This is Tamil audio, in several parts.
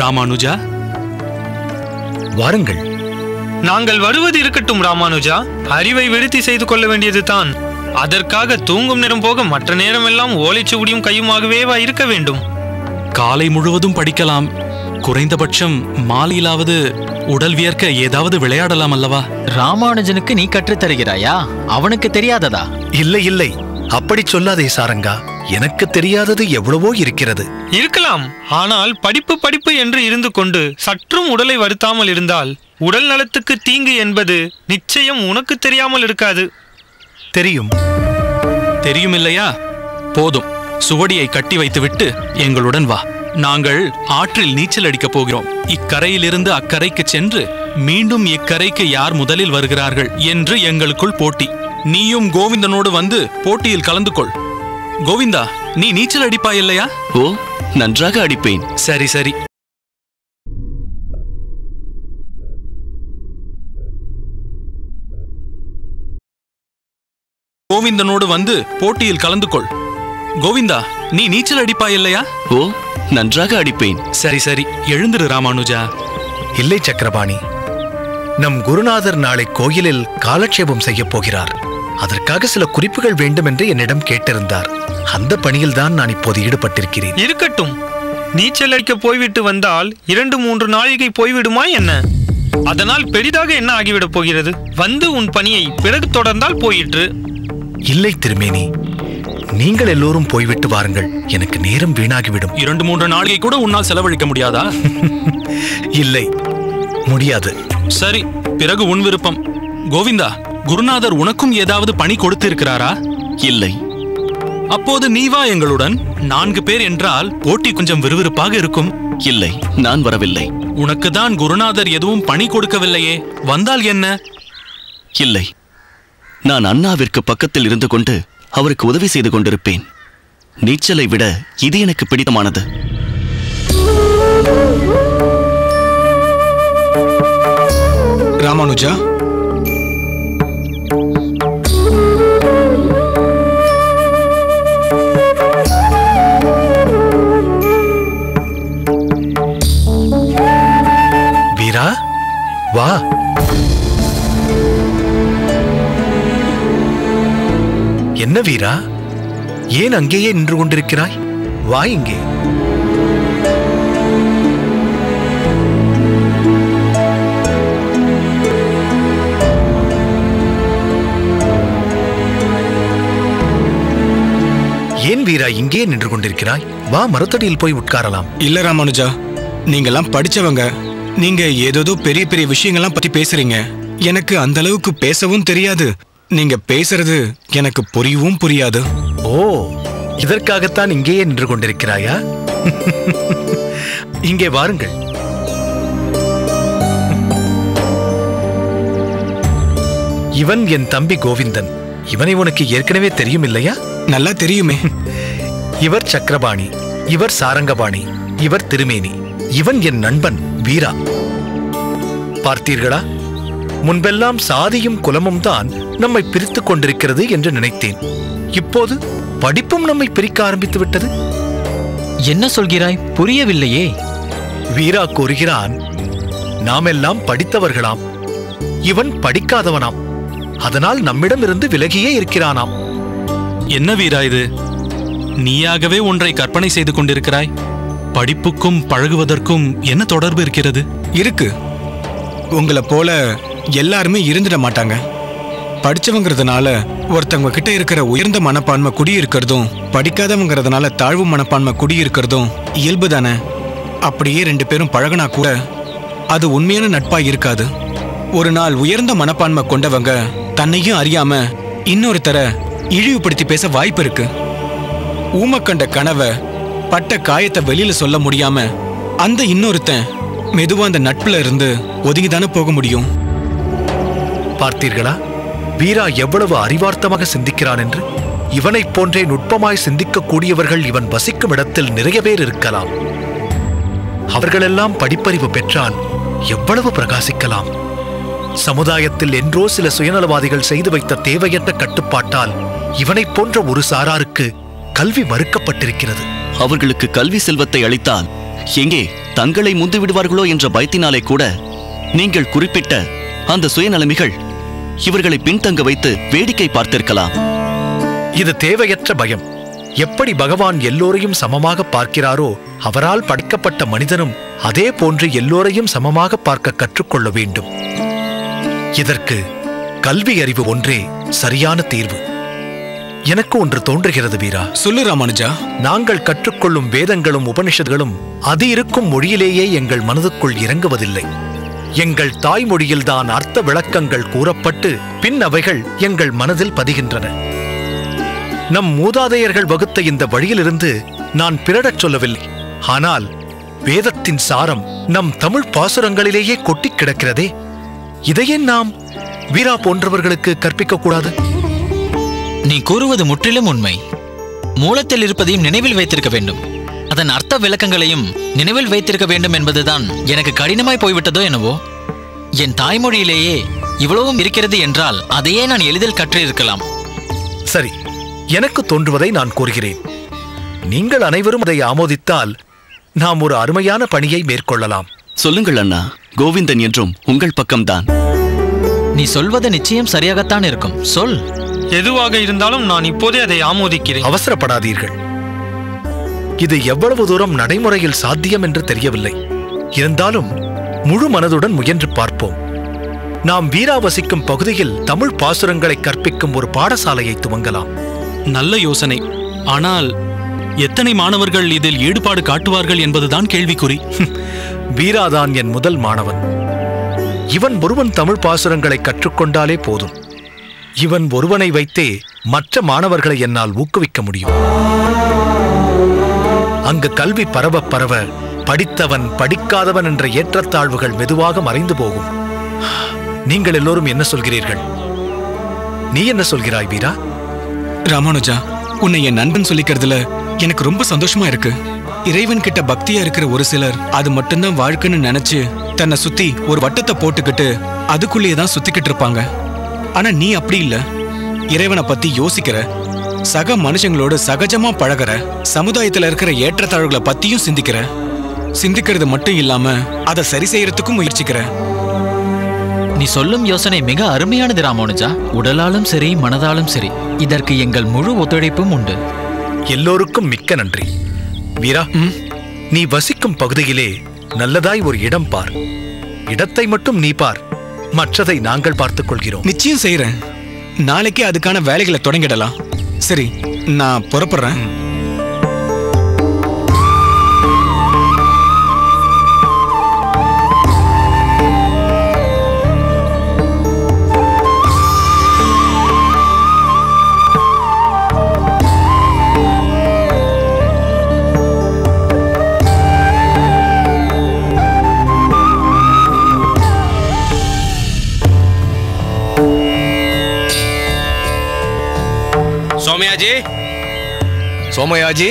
ராமானுஜா வாருங்கள் நாங்கள் வருவது இருக்கட்டும் ராமானுஜா அறிவை விருத்தி செய்து கொள்ள வேண்டியது தான் அதற்காக தூங்கும் நேரம் போக மற்ற நேரமெல்லாம் ஓலைச்சுவடியும் கையுமாகவே வா இருக்க வேண்டும் காலை முழுவதும் படிக்கலாம் குறைந்தபட்சம் மாலையிலாவது உடல் வியர்க்க ஏதாவது விளையாடலாம் அல்லவா ராமானுஜனுக்கு நீ கற்றுத் தருகிறாயா அவனுக்கு தெரியாததா இல்லை இல்லை அப்படி சொல்லாதே சாரங்கா எனக்கு தெரியாதது எவ்வளவோ இருக்கிறது இருக்கலாம் ஆனால் படிப்பு படிப்பு என்று இருந்து கொண்டு சற்றும் உடலை வருத்தாமல் இருந்தால் உடல் நலத்துக்கு தீங்கு என்பது நிச்சயம் உனக்கு தெரியாமல் இருக்காது தெரியும் தெரியும் இல்லையா போதும் சுவடியை கட்டி வைத்துவிட்டு எங்களுடன் வா நாங்கள் ஆற்றில் நீச்சல் அடிக்கப் போகிறோம் இக்கரையிலிருந்து அக்கரைக்கு சென்று மீண்டும் இக்கரைக்கு யார் முதலில் வருகிறார்கள் என்று எங்களுக்குள் போட்டி நீயும் கோவிந்தனோடு வந்து போட்டியில் கலந்து கொள் கோவிந்தா நீ நீச்சல் அடிப்பாய் இல்லையா ஓ நன்றாக அடிப்பேன் சரி சரி கோவிந்தனோடு வந்து போட்டியில் கலந்து கொள் கோவிந்தா நீ நீச்சல் அடிப்பாய் இல்லையா ஓ நன்றாக அடிப்பேன் சரி சரி எழுந்திரு ராமானுஜா இல்லை சக்கரபாணி நம் குருநாதர் நாளை கோயிலில் காலட்சேபம் செய்யப் போகிறார் அதற்காக சில குறிப்புகள் வேண்டும் என்று என்னிடம் கேட்டிருந்தார் அந்த பணியில்தான் நான் இப்போது ஈடுபட்டிருக்கிறேன் இருக்கட்டும் நீச்சல் அடிக்க போய்விட்டு வந்தால் இரண்டு மூன்று நாழிகை போய்விடுமா என்ன அதனால் பெரிதாக என்ன ஆகிவிடப் போகிறது வந்து உன் பணியை பிறகு தொடர்ந்தால் போயிற்று இல்லை திருமேனி நீங்கள் எல்லோரும் போய்விட்டு வாருங்கள் எனக்கு நேரம் வீணாகிவிடும் இரண்டு மூன்று நாளிகை கூட உன்னால் செலவழிக்க முடியாதா இல்லை முடியாது சரி பிறகு உன் விருப்பம் கோவிந்தா குருநாதர் உனக்கும் ஏதாவது பணி கொடுத்திருக்கிறாரா இல்லை அப்போது நீ வா எங்களுடன் நான்கு பேர் என்றால் போட்டி கொஞ்சம் விறுவிறுப்பாக இருக்கும் இல்லை நான் வரவில்லை உனக்கு தான் குருநாதர் எதுவும் பணி கொடுக்கவில்லையே வந்தால் என்ன இல்லை நான் அண்ணாவிற்கு பக்கத்தில் இருந்து கொண்டு அவருக்கு உதவி செய்து கொண்டிருப்பேன் நீச்சலை விட இது எனக்கு பிடித்தமானது ராமானுஜா வீரா வா என்ன வீரா ஏன் அங்கேயே நின்று கொண்டிருக்கிறாய் வா இங்கே ஏன் வீரா இங்கே நின்று கொண்டிருக்கிறாய் வா மரத்தடியில் போய் உட்காரலாம் இல்ல ராமானுஜா நீங்கெல்லாம் படிச்சவங்க நீங்க ஏதேதோ பெரிய பெரிய விஷயங்கள்லாம் பத்தி பேசுறீங்க எனக்கு அந்த அளவுக்கு பேசவும் தெரியாது நீங்க பேசுறது எனக்கு புரியவும் புரியாது ஓ இதற்காகத்தான் இங்கேயே நின்று கொண்டிருக்கிறாயா இங்கே வாருங்கள் இவன் என் தம்பி கோவிந்தன் இவனை உனக்கு ஏற்கனவே தெரியும் இல்லையா நல்லா தெரியுமே இவர் சக்கரபாணி இவர் சாரங்கபாணி இவர் திருமேனி இவன் என் நண்பன் வீரா பார்த்தீர்களா முன்பெல்லாம் சாதியும் குலமும் தான் நம்மை பிரித்துக் கொண்டிருக்கிறது என்று நினைத்தேன் இப்போது படிப்பும் நம்மை பிரிக்க ஆரம்பித்து விட்டது என்ன சொல்கிறாய் புரியவில்லையே வீரா கூறுகிறான் நாமெல்லாம் படித்தவர்களாம் இவன் படிக்காதவனாம் அதனால் நம்மிடமிருந்து விலகியே இருக்கிறானாம் என்ன வீரா இது நீயாகவே ஒன்றை கற்பனை செய்து கொண்டிருக்கிறாய் படிப்புக்கும் பழகுவதற்கும் என்ன தொடர்பு இருக்கிறது இருக்கு உங்களை போல எல்லாருமே இருந்துட மாட்டாங்க படிச்சவங்கிறதுனால ஒருத்தவங்க கிட்ட இருக்கிற உயர்ந்த மனப்பான்மை குடியிருக்கிறதும் படிக்காதவங்கிறதுனால தாழ்வு மனப்பான்மை குடியிருக்கிறதும் இயல்பு தானே அப்படியே ரெண்டு பேரும் பழகுனா கூட அது உண்மையான நட்பா இருக்காது ஒரு நாள் உயர்ந்த மனப்பான்மை கொண்டவங்க தன்னையும் அறியாம இன்னொருத்தர இழிவுபடுத்தி பேச வாய்ப்பு இருக்கு ஊமக்கண்ட கனவை பட்ட காயத்தை வெளியில சொல்ல முடியாம அந்த இன்னொருத்தன் மெதுவா அந்த நட்புல இருந்து ஒதுங்கி தானே போக முடியும் பார்த்தீர்களா வீரா எவ்வளவு அறிவார்த்தமாக சிந்திக்கிறான் என்று இவனைப் போன்றே நுட்பமாய் சிந்திக்கக் கூடியவர்கள் இவன் வசிக்கும் இடத்தில் நிறைய பேர் இருக்கலாம் அவர்களெல்லாம் படிப்பறிவு பெற்றால் எவ்வளவு பிரகாசிக்கலாம் சமுதாயத்தில் என்றோ சில சுயநலவாதிகள் செய்து வைத்த தேவையற்ற கட்டுப்பாட்டால் இவனைப் போன்ற ஒரு சாராருக்கு கல்வி மறுக்கப்பட்டிருக்கிறது அவர்களுக்கு கல்வி செல்வத்தை அளித்தால் எங்கே தங்களை முந்து விடுவார்களோ என்ற பயத்தினாலே கூட நீங்கள் குறிப்பிட்ட அந்த சுயநலமிகள் இவர்களை பின்தங்க வைத்து வேடிக்கை பார்த்திருக்கலாம் இது தேவையற்ற பயம் எப்படி பகவான் எல்லோரையும் சமமாக பார்க்கிறாரோ அவரால் படைக்கப்பட்ட மனிதனும் அதே போன்று எல்லோரையும் சமமாக பார்க்க கற்றுக்கொள்ள வேண்டும் இதற்கு கல்வி அறிவு ஒன்றே சரியான தீர்வு எனக்கு ஒன்று தோன்றுகிறது வீரா சொல்லு ராமானுஜா நாங்கள் கற்றுக்கொள்ளும் வேதங்களும் உபனிஷத்களும் அது இருக்கும் மொழியிலேயே எங்கள் மனதுக்குள் இறங்குவதில்லை எங்கள் தாய்மொழியில்தான் அர்த்த விளக்கங்கள் கூறப்பட்டு பின் அவைகள் எங்கள் மனதில் பதிகின்றன நம் மூதாதையர்கள் வகுத்த இந்த வழியிலிருந்து நான் பிறடச் சொல்லவில்லை ஆனால் வேதத்தின் சாரம் நம் தமிழ் பாசுரங்களிலேயே கொட்டிக் கிடக்கிறதே இதையே நாம் வீரா போன்றவர்களுக்கு கற்பிக்க கூடாது நீ கூறுவது முற்றிலும் உண்மை மூலத்தில் இருப்பதையும் நினைவில் வைத்திருக்க வேண்டும் அதன் அர்த்த விளக்கங்களையும் நினைவில் வைத்திருக்க வேண்டும் என்பதுதான் எனக்கு கடினமாய் போய்விட்டதோ என்னவோ என் தாய்மொழியிலேயே இவ்வளவும் இருக்கிறது என்றால் அதையே நான் எளிதில் கற்றிருக்கலாம் சரி எனக்கு தோன்றுவதை நான் கூறுகிறேன் நீங்கள் அனைவரும் அதை ஆமோதித்தால் நாம் ஒரு அருமையான பணியை மேற்கொள்ளலாம் சொல்லுங்கள் அண்ணா கோவிந்தன் என்றும் உங்கள் பக்கம்தான் நீ சொல்வது நிச்சயம் சரியாகத்தான் இருக்கும் சொல் எதுவாக இருந்தாலும் நான் இப்போதே அதை ஆமோதிக்கிறேன் அவசரப்படாதீர்கள் இது எவ்வளவு தூரம் நடைமுறையில் சாத்தியம் என்று தெரியவில்லை இருந்தாலும் முழு மனதுடன் முயன்று பார்ப்போம் நாம் வீரா வசிக்கும் பகுதியில் தமிழ் பாசுரங்களை கற்பிக்கும் ஒரு பாடசாலையை துவங்கலாம் நல்ல யோசனை ஆனால் எத்தனை மாணவர்கள் இதில் ஈடுபாடு காட்டுவார்கள் என்பதுதான் கேள்விக்குறி வீராதான் என் முதல் மாணவன் இவன் ஒருவன் தமிழ் பாசுரங்களை கற்றுக்கொண்டாலே போதும் இவன் ஒருவனை வைத்தே மற்ற மாணவர்களை என்னால் ஊக்குவிக்க முடியும் அங்கு கல்வி பரவ பரவ படித்தவன் படிக்காதவன் என்ற ஏற்றத்தாழ்வுகள் மெதுவாக மறைந்து போகும் நீங்கள் எல்லோரும் என்ன சொல்கிறீர்கள் நீ என்ன சொல்கிறாய் வீரா ராமானுஜா உன்னை என் நண்பன் சொல்லிக்கிறதுல எனக்கு ரொம்ப சந்தோஷமா இருக்கு இறைவன் கிட்ட பக்தியா இருக்கிற ஒரு சிலர் அது மட்டும்தான் வாழ்க்கைன்னு நினைச்சு தன்னை சுத்தி ஒரு வட்டத்தை போட்டுக்கிட்டு அதுக்குள்ளேயே தான் சுத்திக்கிட்டு இருப்பாங்க ஆனா நீ அப்படி இல்ல இறைவனை பத்தி யோசிக்கிற சக மனுஷங்களோட சகஜமா பழகுற சமுதாயத்துல இருக்கிற ஏற்றத்தாழ்வுகளை பத்தியும் சிந்திக்கிற சிந்திக்கிறது மட்டும் இல்லாம அதை சரி செய்யறதுக்கும் முயற்சிக்கிற நீ சொல்லும் யோசனை மிக அருமையானது ராமானுஜா உடலாலும் சரி மனதாலும் சரி இதற்கு எங்கள் முழு ஒத்துழைப்பும் உண்டு எல்லோருக்கும் மிக்க நன்றி வீரா நீ வசிக்கும் பகுதியிலே நல்லதாய் ஒரு இடம் பார் இடத்தை மட்டும் நீ பார் மற்றதை நாங்கள் பார்த்துக் கொள்கிறோம் நிச்சயம் செய்யறேன் நாளைக்கே அதுக்கான வேலைகளை தொடங்கிடலாம் சரி நான் புறப்படுறேன் சோமயாஜி சோமயாஜி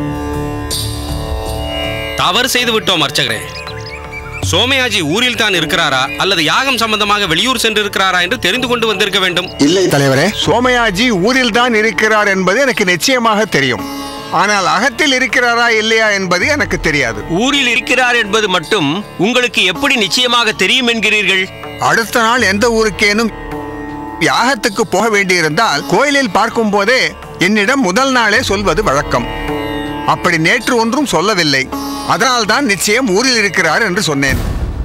தவறு செய்து விட்டோம் அர்ச்சகரே சோமயாஜி ஊரில் தான் இருக்கிறாரா அல்லது யாகம் சம்பந்தமாக வெளியூர் சென்று இருக்கிறாரா என்று தெரிந்து கொண்டு வந்திருக்க வேண்டும் இல்லை தலைவரே சோமயாஜி ஊரில் தான் இருக்கிறார் என்பது எனக்கு நிச்சயமாக தெரியும் ஆனால் அகத்தில் இருக்கிறாரா இல்லையா என்பது எனக்கு தெரியாது ஊரில் இருக்கிறார் என்பது மட்டும் உங்களுக்கு எப்படி நிச்சயமாக தெரியும் என்கிறீர்கள் அடுத்த நாள் எந்த ஊருக்கேனும் யாகத்துக்கு போக வேண்டியிருந்தால் கோயிலில் பார்க்கும் போதே என்னிடம் முதல் நாளே சொல்வது வழக்கம் அப்படி நேற்று ஒன்றும் சொல்லவில்லை அதனால்தான் நிச்சயம் ஊரில் இருக்கிறார் என்று சொன்னேன்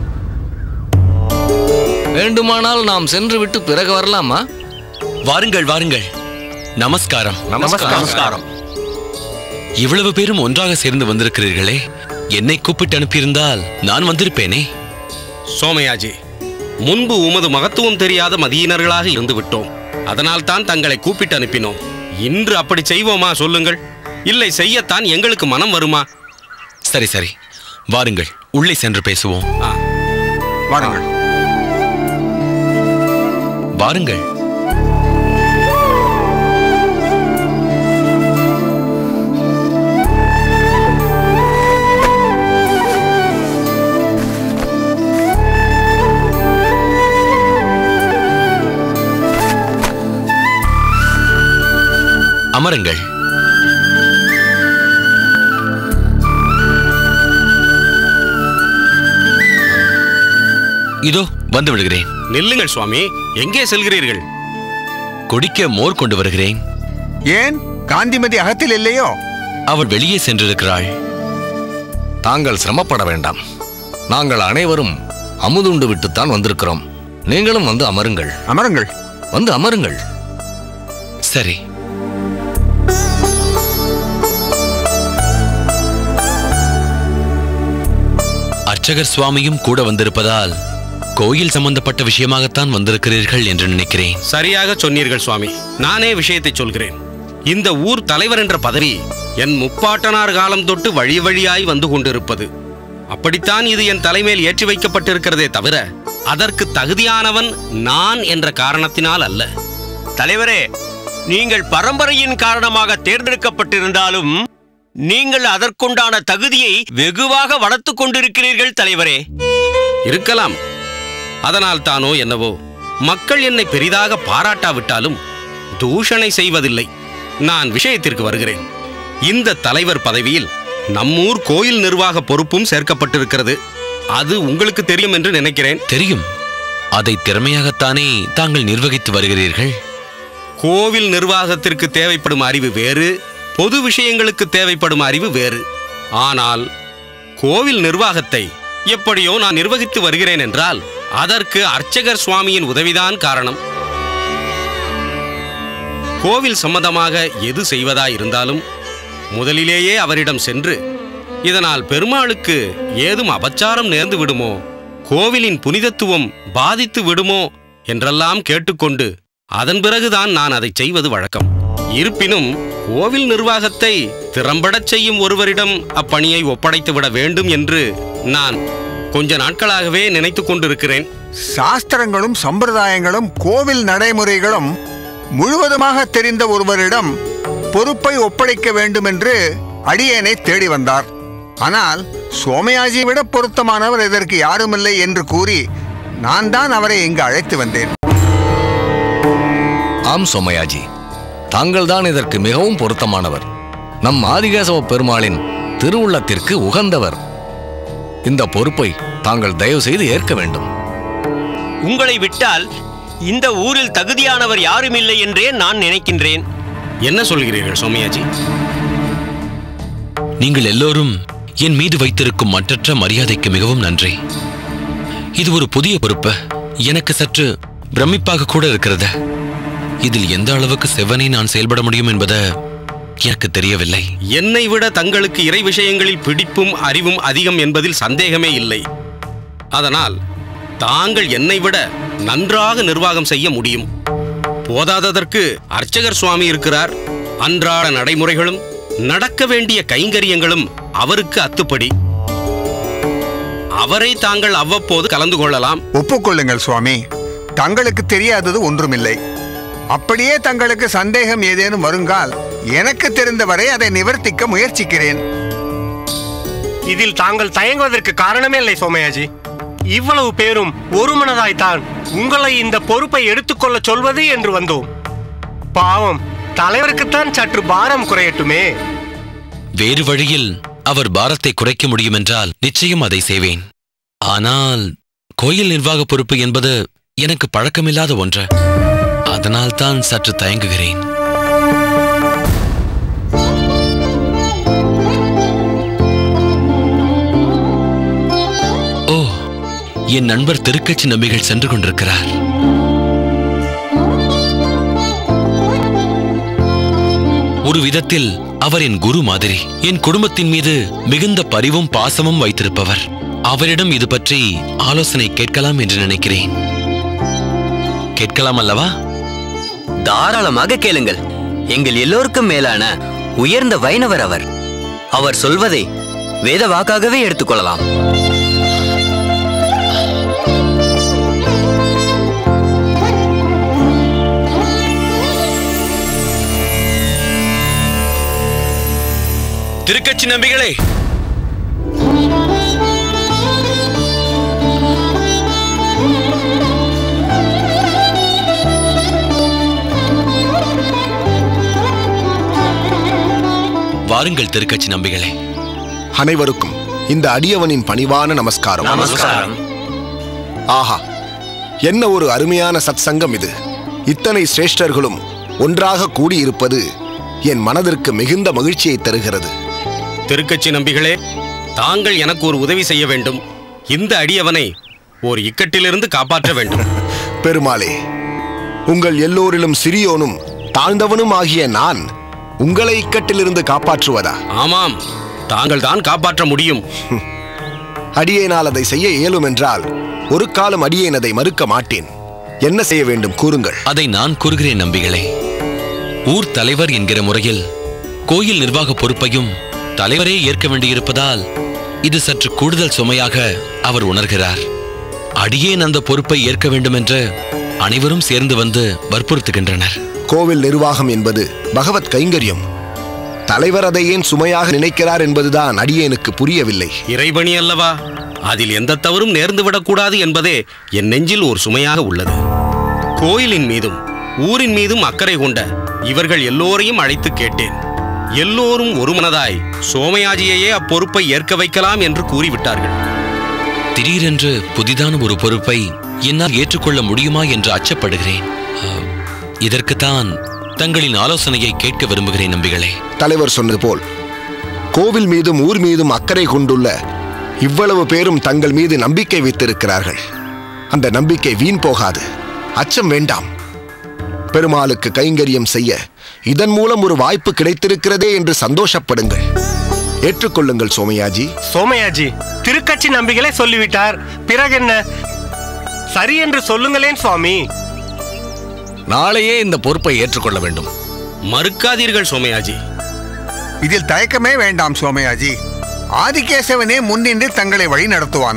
வேண்டுமானால் நாம் சென்று விட்டு பிறகு வரலாமா வாருங்கள் வாருங்கள் நமஸ்காரம் நமஸ்காரம் இவ்வளவு பேரும் ஒன்றாக சேர்ந்து வந்திருக்கிறீர்களே என்னை கூப்பிட்டு அனுப்பியிருந்தால் நான் வந்திருப்பேனே சோமயாஜி முன்பு உமது மகத்துவம் தெரியாத மதியினர்களாக இருந்து விட்டோம் அதனால் தான் தங்களை கூப்பிட்டு அனுப்பினோம் இன்று அப்படி செய்வோமா சொல்லுங்கள் இல்லை செய்யத்தான் எங்களுக்கு மனம் வருமா சரி சரி வாருங்கள் உள்ளே சென்று பேசுவோம் ஆ, வாருங்கள் வாருங்கள் அமருங்கள் இதோ வந்து விடுகிறேன் நில்லுங்கள் சுவாமி எங்கே செல்கிறீர்கள் குடிக்க மோர் கொண்டு வருகிறேன் ஏன் காந்திமதி அகத்தில் இல்லையோ அவள் வெளியே சென்றிருக்கிறாள் தாங்கள் சிரமப்பட வேண்டாம் நாங்கள் அனைவரும் அமுதுண்டு விட்டுத்தான் வந்திருக்கிறோம் நீங்களும் வந்து அமருங்கள் அமருங்கள் வந்து அமருங்கள் சரி அர்ச்சகர் சுவாமியும் கூட வந்திருப்பதால் கோயில் சம்பந்தப்பட்ட விஷயமாகத்தான் வந்திருக்கிறீர்கள் என்று நினைக்கிறேன் சரியாக சொன்னீர்கள் சுவாமி நானே விஷயத்தை சொல்கிறேன் இந்த ஊர் தலைவர் என்ற பதவி என் முப்பாட்டனார் காலம் தொட்டு வழி வழியாய் வந்து கொண்டிருப்பது அப்படித்தான் இது என் தலைமையில் ஏற்றி வைக்கப்பட்டிருக்கிறதே தவிர அதற்கு தகுதியானவன் நான் என்ற காரணத்தினால் அல்ல தலைவரே நீங்கள் பரம்பரையின் காரணமாக தேர்ந்தெடுக்கப்பட்டிருந்தாலும் நீங்கள் அதற்குண்டான தகுதியை வெகுவாக வளர்த்துக் கொண்டிருக்கிறீர்கள் தலைவரே இருக்கலாம் அதனால் தானோ என்னவோ மக்கள் என்னை பெரிதாக பாராட்டாவிட்டாலும் தூஷணை செய்வதில்லை நான் விஷயத்திற்கு வருகிறேன் இந்த தலைவர் பதவியில் நம்மூர் கோயில் நிர்வாக பொறுப்பும் சேர்க்கப்பட்டிருக்கிறது அது உங்களுக்கு தெரியும் என்று நினைக்கிறேன் தெரியும் அதை திறமையாகத்தானே தாங்கள் நிர்வகித்து வருகிறீர்கள் கோவில் நிர்வாகத்திற்கு தேவைப்படும் அறிவு வேறு பொது விஷயங்களுக்கு தேவைப்படும் அறிவு வேறு ஆனால் கோவில் நிர்வாகத்தை எப்படியோ நான் நிர்வகித்து வருகிறேன் என்றால் அதற்கு அர்ச்சகர் சுவாமியின் உதவிதான் காரணம் கோவில் சம்பந்தமாக எது செய்வதா இருந்தாலும் முதலிலேயே அவரிடம் சென்று இதனால் பெருமாளுக்கு ஏதும் அபச்சாரம் நேர்ந்து விடுமோ கோவிலின் புனிதத்துவம் பாதித்து விடுமோ என்றெல்லாம் கேட்டுக்கொண்டு அதன் பிறகுதான் நான் அதை செய்வது வழக்கம் இருப்பினும் கோவில் நிர்வாகத்தை திறம்படச் செய்யும் ஒருவரிடம் அப்பணியை ஒப்படைத்து விட வேண்டும் என்று நான் கொஞ்ச நாட்களாகவே நினைத்துக் கொண்டிருக்கிறேன் சாஸ்திரங்களும் சம்பிரதாயங்களும் கோவில் நடைமுறைகளும் முழுவதுமாக தெரிந்த ஒருவரிடம் பொறுப்பை ஒப்படைக்க வேண்டும் என்று அடியேனை தேடி வந்தார் ஆனால் சோமயாஜி விட பொருத்தமானவர் இதற்கு யாருமில்லை என்று கூறி நான் தான் அவரை இங்கு அழைத்து வந்தேன் ஆம் சோமயாஜி தாங்கள் தான் இதற்கு மிகவும் பொருத்தமானவர் நம் ஆதிகேசவ பெருமாளின் திருவுள்ளத்திற்கு உகந்தவர் இந்த பொறுப்பை தாங்கள் தயவு செய்து ஏற்க வேண்டும் உங்களை விட்டால் இந்த ஊரில் தகுதியானவர் யாரும் இல்லை என்றே நான் நினைக்கின்றேன் என்ன சொல்கிறீர்கள் சோமயாஜி நீங்கள் எல்லோரும் என் மீது வைத்திருக்கும் மற்றற்ற மரியாதைக்கு மிகவும் நன்றி இது ஒரு புதிய பொறுப்பு எனக்கு சற்று பிரமிப்பாக கூட இருக்கிறது இதில் எந்த அளவுக்கு செவ்வனே நான் செயல்பட முடியும் என்பது எனக்கு தெரியவில்லை என்னை விட தங்களுக்கு இறை விஷயங்களில் பிடிப்பும் அறிவும் அதிகம் என்பதில் சந்தேகமே இல்லை அதனால் தாங்கள் என்னை விட நன்றாக நிர்வாகம் செய்ய முடியும் போதாததற்கு அர்ச்சகர் சுவாமி இருக்கிறார் அன்றாட நடைமுறைகளும் நடக்க வேண்டிய கைங்கரியங்களும் அவருக்கு அத்துப்படி அவரை தாங்கள் அவ்வப்போது கலந்து கொள்ளலாம் ஒப்புக்கொள்ளுங்கள் சுவாமி தங்களுக்கு தெரியாதது ஒன்றுமில்லை அப்படியே தங்களுக்கு சந்தேகம் ஏதேனும் வருங்கால் எனக்கு தெரிந்தவரை அதை நிவர்த்திக்க முயற்சிக்கிறேன் இதில் தாங்கள் தயங்குவதற்கு காரணமே இல்லை சோமயாஜி இவ்வளவு பேரும் ஒருமனதாய்த்தான் உங்களை இந்த பொறுப்பை எடுத்துக்கொள்ள சொல்வது என்று வந்தோம் பாவம் தலைவருக்குத்தான் சற்று பாரம் குறையட்டுமே வேறு வழியில் அவர் பாரத்தை குறைக்க முடியும் என்றால் நிச்சயம் அதை செய்வேன் ஆனால் கோயில் நிர்வாக பொறுப்பு என்பது எனக்கு பழக்கமில்லாத ஒன்று அதனால் தான் சற்று தயங்குகிறேன் ஓ என் நண்பர் திருக்கட்சி நம்பிகள் சென்று கொண்டிருக்கிறார் ஒரு விதத்தில் அவர் என் குரு மாதிரி என் குடும்பத்தின் மீது மிகுந்த பரிவும் பாசமும் வைத்திருப்பவர் அவரிடம் இது பற்றி ஆலோசனை கேட்கலாம் என்று நினைக்கிறேன் கேட்கலாம் அல்லவா தாராளமாக கேளுங்கள் எங்கள் எல்லோருக்கும் மேலான உயர்ந்த வைணவர் அவர் அவர் சொல்வதை வேத வாக்காகவே எடுத்துக்கொள்ளலாம் திருக்கட்சி நம்பிகளே வாருங்கள் திருக்கட்சி நம்பிகளே அனைவருக்கும் இந்த அடியவனின் பணிவான நமஸ்காரம் நமஸ்காரம் ஆஹா என்ன ஒரு அருமையான சத்சங்கம் இது இத்தனை சிரேஷ்டர்களும் ஒன்றாக கூடியிருப்பது என் மனதிற்கு மிகுந்த மகிழ்ச்சியை தருகிறது திருக்கட்சி நம்பிகளே தாங்கள் எனக்கு ஒரு உதவி செய்ய வேண்டும் இந்த அடியவனை ஒரு இக்கட்டிலிருந்து காப்பாற்ற வேண்டும் பெருமாளே உங்கள் எல்லோரிலும் சிறியோனும் தாழ்ந்தவனும் ஆகிய நான் உங்களை இக்கட்டிலிருந்து காப்பாற்றுவதா ஆமாம் தாங்கள் தான் காப்பாற்ற முடியும் அடியேனால் அதை செய்ய இயலும் என்றால் ஒரு காலம் அடியேன் அதை மறுக்க மாட்டேன் என்ன செய்ய வேண்டும் கூறுங்கள் அதை நான் கூறுகிறேன் நம்பிகளே ஊர் தலைவர் என்கிற முறையில் கோயில் நிர்வாக பொறுப்பையும் தலைவரே ஏற்க வேண்டியிருப்பதால் இது சற்று கூடுதல் சுமையாக அவர் உணர்கிறார் அடியேன் அந்த பொறுப்பை ஏற்க வேண்டும் என்று அனைவரும் சேர்ந்து வந்து வற்புறுத்துகின்றனர் கோவில் நிர்வாகம் என்பது பகவத் கைங்கரியம் தலைவர் அதை ஏன் சுமையாக நினைக்கிறார் என்பதுதான் அடியேனுக்கு புரியவில்லை இறைபணி அல்லவா அதில் எந்த தவறும் நேர்ந்துவிடக்கூடாது என்பதே என் நெஞ்சில் ஒரு சுமையாக உள்ளது கோயிலின் மீதும் ஊரின் மீதும் அக்கறை கொண்ட இவர்கள் எல்லோரையும் அழைத்து கேட்டேன் எல்லோரும் ஒருமனதாய் சோமயாஜியையே அப்பொறுப்பை ஏற்க வைக்கலாம் என்று கூறிவிட்டார்கள் திடீரென்று புதிதான ஒரு பொறுப்பை என்னால் ஏற்றுக்கொள்ள முடியுமா என்று அச்சப்படுகிறேன் அஹ், இதற்குத்தான் தங்களின் ஆலோசனையை கேட்க விரும்புகிறேன் நம்பிகளே தலைவர் சொன்னது போல் கோவில் மீதும் ஊர் மீதும் அக்கறை கொண்டுள்ள இவ்வளவு பேரும் தங்கள் மீது நம்பிக்கை வைத்திருக்கிறார்கள் அந்த நம்பிக்கை வீண் போகாது அச்சம் வேண்டாம் பெருமாளுக்கு கைங்கரியம் செய்ய இதன் மூலம் ஒரு வாய்ப்பு கிடைத்திருக்கிறதே என்று சந்தோஷப்படுங்கள் ஏற்றுக்கொள்ளுங்கள் சோமயாஜி சோமயாஜி திருக்கட்சி நம்பிகளே சொல்லிவிட்டார் பிறகென்ன சரி என்று சொல்லுங்களேன் சுவாமி நாளையே இந்த பொறுப்பை ஏற்றுக்கொள்ள வேண்டும் மறுக்காதீர்கள் சோமயாஜி இதில் தயக்கமே வேண்டாம் சோமயாஜி ஆதிகேசவனே முன்னின்று தங்களை வழி நடத்துவான்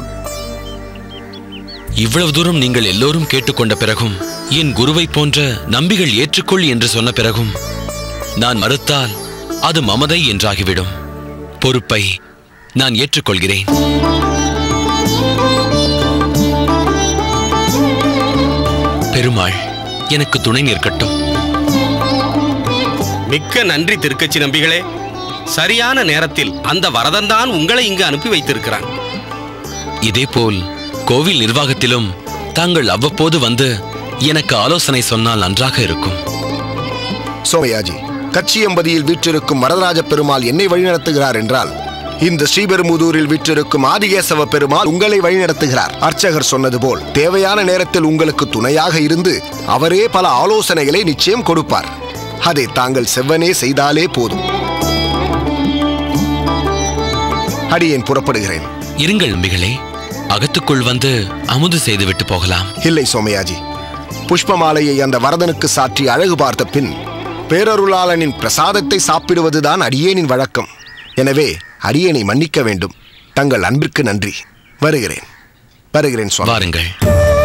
இவ்வளவு தூரம் நீங்கள் எல்லோரும் கேட்டுக்கொண்ட பிறகும் என் குருவைப் போன்ற நம்பிகள் ஏற்றுக்கொள் என்று சொன்ன பிறகும் நான் மறுத்தால் அது மமதை என்றாகிவிடும் பொறுப்பை நான் ஏற்றுக்கொள்கிறேன் பெருமாள் எனக்கு துணை நிற்கட்டும் மிக்க நன்றி திருக்கட்சி நம்பிகளே சரியான நேரத்தில் அந்த வரதன்தான் உங்களை இங்கு அனுப்பி வைத்திருக்கிறான் இதேபோல் கோவில் நிர்வாகத்திலும் தாங்கள் அவ்வப்போது வந்து எனக்கு ஆலோசனை சொன்னால் நன்றாக இருக்கும் சோமயாஜி கச்சியம்பதியில் வீற்றிருக்கும் வரதராஜ பெருமாள் என்னை வழிநடத்துகிறார் என்றால் இந்த ஸ்ரீபெரும்புதூரில் வீற்றிருக்கும் ஆதிகேசவ பெருமாள் உங்களை வழிநடத்துகிறார் அர்ச்சகர் சொன்னது போல் தேவையான நேரத்தில் உங்களுக்கு துணையாக இருந்து அவரே பல ஆலோசனைகளை நிச்சயம் கொடுப்பார் அதை தாங்கள் செவ்வனே செய்தாலே போதும் அடியேன் புறப்படுகிறேன் இருங்கள் நம்பிகளே அகத்துக்குள் வந்து அமுது செய்துவிட்டு போகலாம் இல்லை சோமயாஜி புஷ்பமாலையை அந்த வரதனுக்கு சாற்றி அழகு பார்த்த பின் பேரருளாளனின் பிரசாதத்தை சாப்பிடுவதுதான் அடியேனின் வழக்கம் எனவே அடியேனை மன்னிக்க வேண்டும் தங்கள் அன்பிற்கு நன்றி வருகிறேன் வருகிறேன் சுவாமி வாருங்கள்